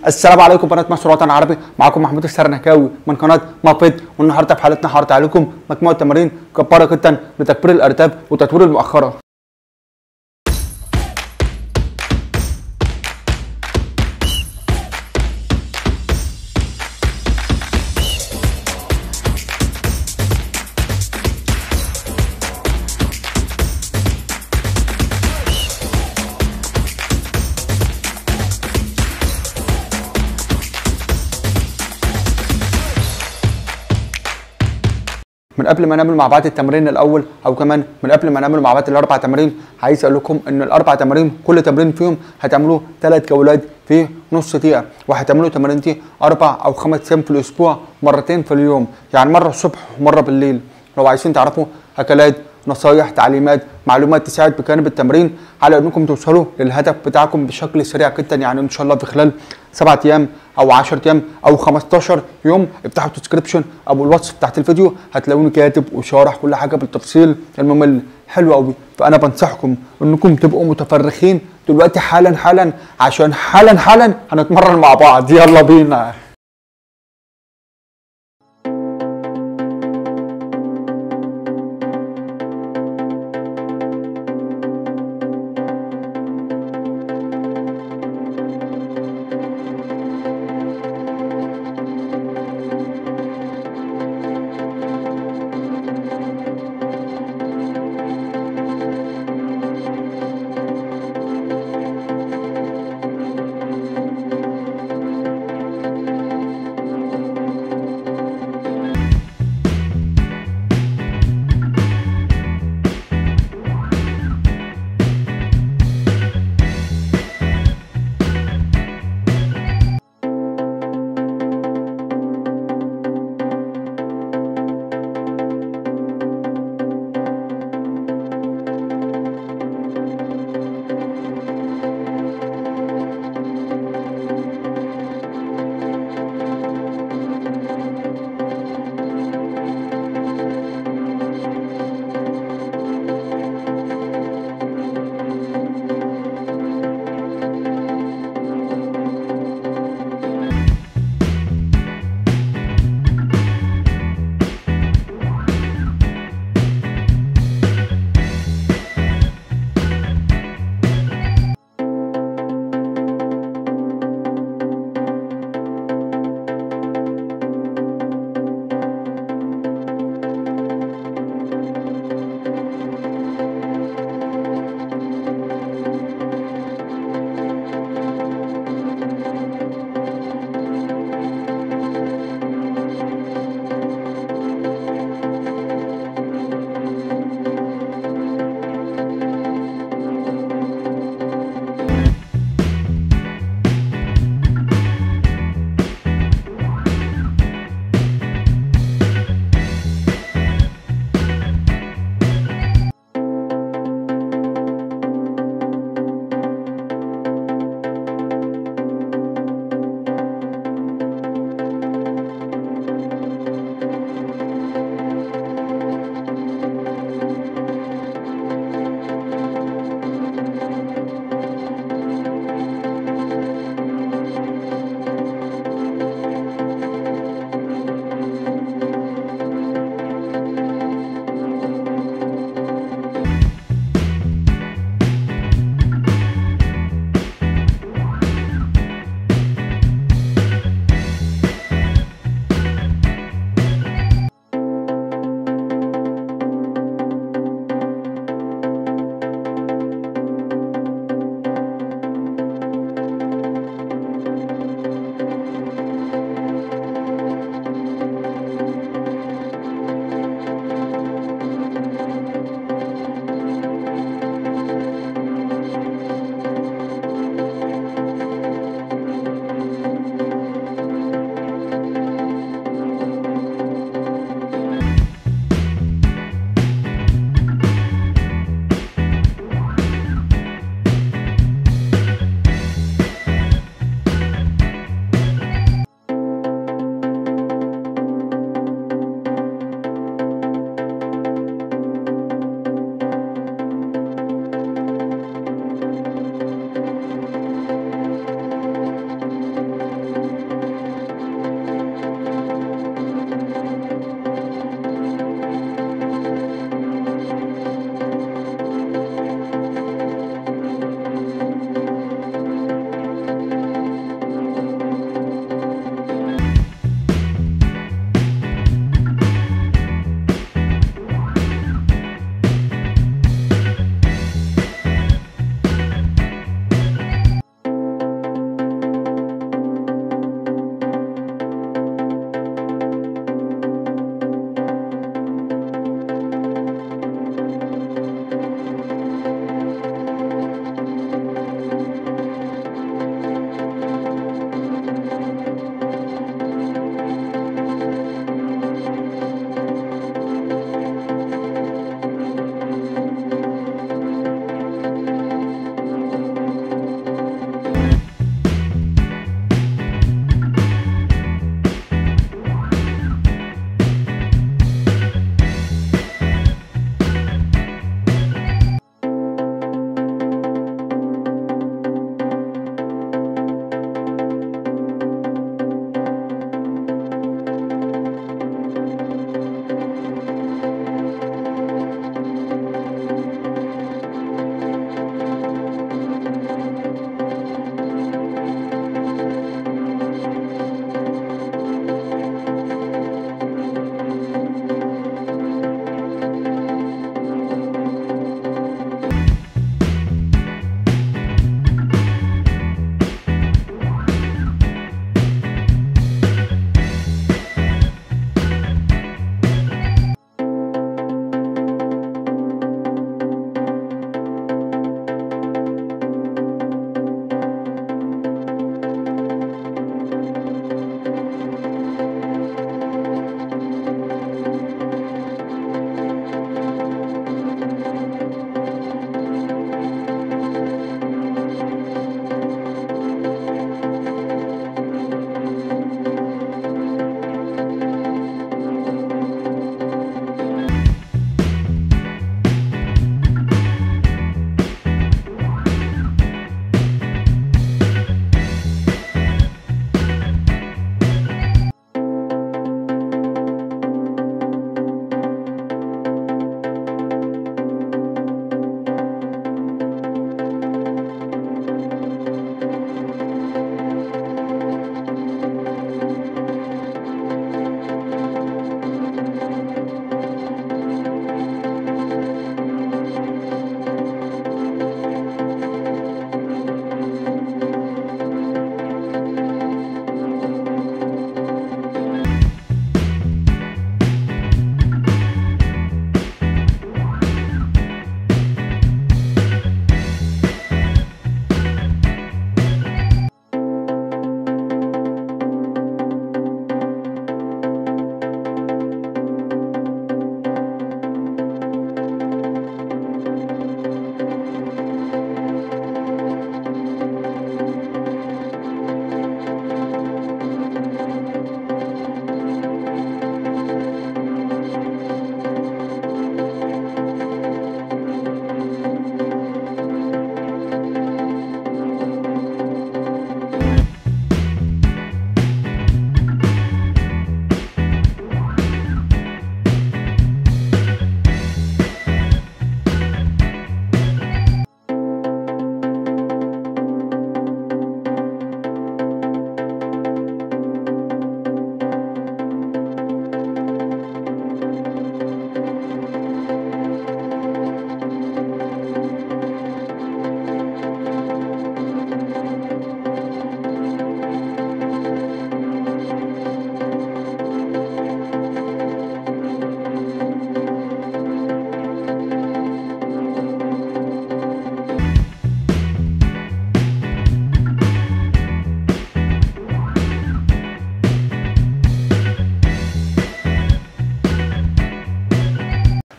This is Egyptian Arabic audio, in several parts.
السلام عليكم بنات مصر وطن عربي معاكم محمود السرنكاوي من قناه مابيت والنهارده في حلقتنا هعرض عليكم مجموعه تمارين جباره جدا لتكبير الارتاب وتطوير المؤخره من قبل ما نعمل مع بعض التمرين الاول او كمان من قبل ما نعمل مع بعض الاربع تمارين عايز اقول لكم ان الاربع تمارين كل تمرين فيهم هتعملوه ثلاث جولات في نص دقيقه وهتعملوا تمارين دي اربع او خمس ايام في الاسبوع مرتين في اليوم يعني مره الصبح ومره بالليل لو عايزين تعرفوا اكلات نصايح تعليمات معلومات تساعد بجانب التمرين على انكم توصلوا للهدف بتاعكم بشكل سريع جدا يعني ان شاء الله في خلال سبعة ايام او 10 ايام او 15 يوم افتحوا الديسكربشن او الوصف تحت الفيديو هتلاقوني كاتب وشارح كل حاجه بالتفصيل الممل حلو قوي فانا بنصحكم انكم تبقوا متفرخين دلوقتي حالا حالا عشان حالا حالا هنتمرن مع بعض يلا بينا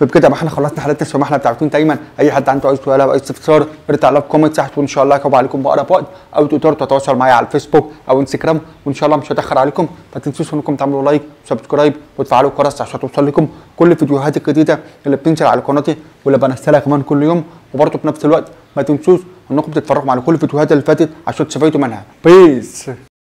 وبكده ما احنا خلصنا حلقتنا زي ما احنا بتاعتين دايما اي حد عنده اي سؤال او اي استفسار ارجع لك كومنت تحت وان شاء الله هجاوب عليكم باقرب وقت او تقدروا تتواصلوا معايا على الفيسبوك او انستجرام وان شاء الله مش هتاخر عليكم ما تنسوش انكم تعملوا لايك وسبسكرايب وتفعلوا الجرس عشان توصل لكم كل الفيديوهات الجديده اللي بتنزل على قناتي واللي بنزلها كمان كل يوم وبرضه في نفس الوقت ما تنسوش انكم تتفرجوا على كل الفيديوهات اللي فاتت عشان تستفيدوا منها بيس